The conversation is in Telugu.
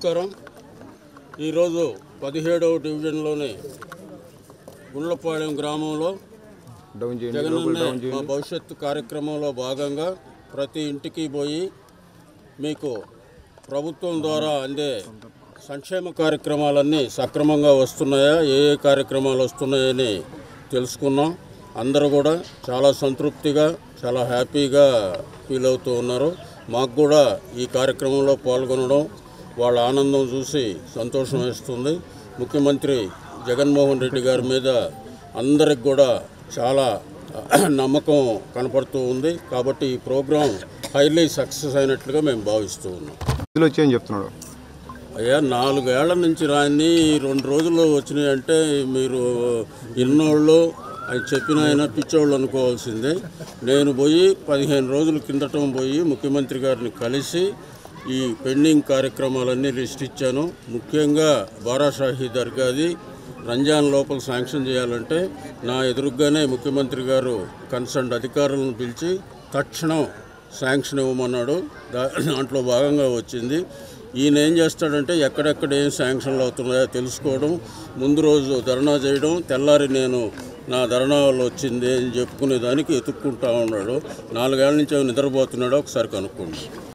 నమస్కారం ఈరోజు పదిహేడవ డివిజన్లోని గుండ్లపాళెం గ్రామంలో డౌన్ చేయండి లోపల జగనన్న డౌన్ మా చేయండి భవిష్యత్తు కార్యక్రమంలో భాగంగా ప్రతి ఇంటికి పోయి మీకు ప్రభుత్వం ద్వారా అందే సంక్షేమ కార్యక్రమాలన్నీ సక్రమంగా వస్తున్నాయా ఏ ఏ కార్యక్రమాలు వస్తున్నాయని తెలుసుకున్నాం అందరూ కూడా చాలా సంతృప్తిగా చాలా హ్యాపీగా ఫీల్ అవుతూ ఉన్నారు మాకు కూడా ఈ కార్యక్రమంలో పాల్గొనడం వాళ్ళ ఆనందం చూసి సంతోషం వేస్తుంది ముఖ్యమంత్రి జగన్మోహన్ రెడ్డి గారి మీద అందరికి కూడా చాలా నమ్మకం కనపడుతూ ఉంది కాబట్టి ఈ ప్రోగ్రాం హైలీ సక్సెస్ అయినట్లుగా మేము భావిస్తూ ఉన్నాం నిధులు వచ్చాయని చెప్తున్నాడు అయ్యా నాలుగేళ్ల నుంచి రాని రెండు రోజులు వచ్చినాయి అంటే మీరు ఇన్నోళ్ళు అది చెప్పిన ఆయన పిచ్చోళ్ళు అనుకోవాల్సిందే నేను పోయి పదిహేను రోజుల కిందటం పోయి ముఖ్యమంత్రి గారిని కలిసి ఈ పెండింగ్ కార్యక్రమాలన్నీ లిస్ట్ ఇచ్చాను ముఖ్యంగా బారాషాహి దర్గాది రంజాన్ లోపల శాంక్షన్ చేయాలంటే నా ఎదురుగానే ముఖ్యమంత్రి గారు కన్సర్న్ అధికారులను పిలిచి తక్షణం శాంక్షన్ ఇవ్వమన్నాడు దా దాంట్లో భాగంగా వచ్చింది ఈయన ఏం చేస్తాడంటే ఎక్కడెక్కడ ఏం శాంక్షన్లు అవుతున్నాయో తెలుసుకోవడం ముందు రోజు ధర్నా చేయడం తెల్లారి నేను నా ధర్నా వల్ల వచ్చింది అని చెప్పుకునే దానికి ఎతుక్కుంటా ఉన్నాడు నాలుగేళ్ల నుంచి ఏమైనా నిద్రపోతున్నాడో ఒకసారి కనుక్కోండి